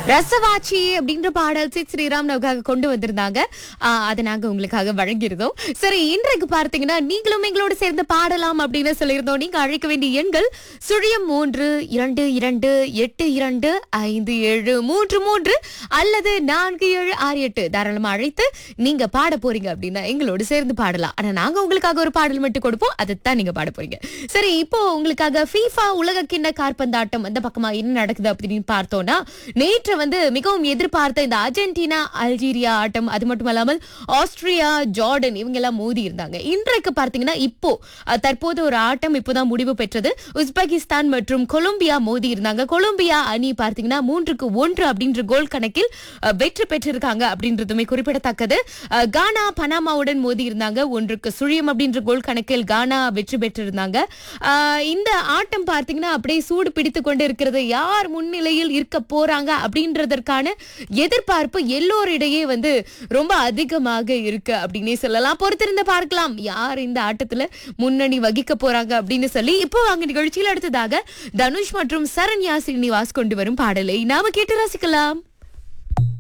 ரசவாச்சி அப்படின்ற பாடல் சித் ஸ்ரீராம் நமக்காக கொண்டு வந்திருந்தாங்க ஆஹ் அதை நாங்க உங்களுக்காக வழங்கியிருந்தோம் சரி இன்றைக்கு பார்த்தீங்கன்னா நீங்களும் எங்களோட சேர்ந்து பாடலாம் அப்படின்னு சொல்லியிருந்தோம் நீங்க அழைக்க வேண்டிய எண்கள் சுழியம் மூன்று இரண்டு இரண்டு எட்டு இரண்டு ஐந்து ஏழு மூன்று மூன்று அல்லது நான்கு ஏழு ஆறு எட்டு தாராளமா அழைத்து நீங்க பாட போறீங்க அப்படின்னா எங்களோட சேர்ந்து பாடலாம் ஆனா நாங்க உங்களுக்காக ஒரு பாடல் மட்டும் கொடுப்போம் அதைத்தான் நீங்க பாட போறீங்க சரி இப்போ உங்களுக்காக ஃபீஃபா உலக கிண்ண காற்பந்தாட்டம் அந்த பக்கமா என்ன நடக்குது அப்படின்னு பார்த்தோம்னா நேற்று வந்து மிகவும் எதிர்பார்த்த இந்த அர்ஜென்டினா அல்ஜீரியா ஆட்டம் அது மட்டும் இல்லாமல் ஆஸ்திரியா ஜார்டன் இவங்க எல்லாம் மோதி இருந்தாங்க இன்றைக்கு பார்த்தீங்கன்னா இப்போ அஹ், தற்போது ஒரு ஆட்டம் இப்போதான் முடிவு பெற்றது உஸ்பெகிஸ்தான் மற்றும் கொலம்பியா மோதி இருந்தாங்க கொலம்பியா அணி பார்த்தீங்கன்னா மூன்றுக்கு ஒன்று அப்படின்ற கோல் கணக்கில் அஹ், வெற்றி பெற்றிருக்காங்க அப்படின்றதுமே குறிப்பிடத்தக்கது அஹ், கானா பனாமாவுடன் மோதி இருந்தாங்க ஒன்றுக்கு சுழியம் அப்படின்ற கோல் கணக்கில் கானா வெற்றி பெற்றிருந்தாங்க அஹ், இந்த ஆட்டம் பார்த்தீங்கன்னா அப்படியே சூடு பிடித்து கொண்டு இருக்கிறது யார் முன்னிலையில் இருக்க போறாங்க அப்படின்றதற்கான எதிர்பார்ப்பு எல்லோரிடையே வந்து ரொம்ப அதிகமாக இருக்கு அப்படின்னே சொல்லலாம் பொறுத்திருந்து பார்க்கலாம் யார் இந்த ஆட்டத்துல முன்னணி வகிக்க போறாங்க அப்படின்னு சொல்லி இப்போ அங்க நிகழ்ச்சியில் அடுத்ததாக தனுஷ் மற்றும் சரண்யா ஸ்ரீனிவாஸ் கொண்டு வரும் பாடலை நாம கேட்டு ரசிக்கலாம்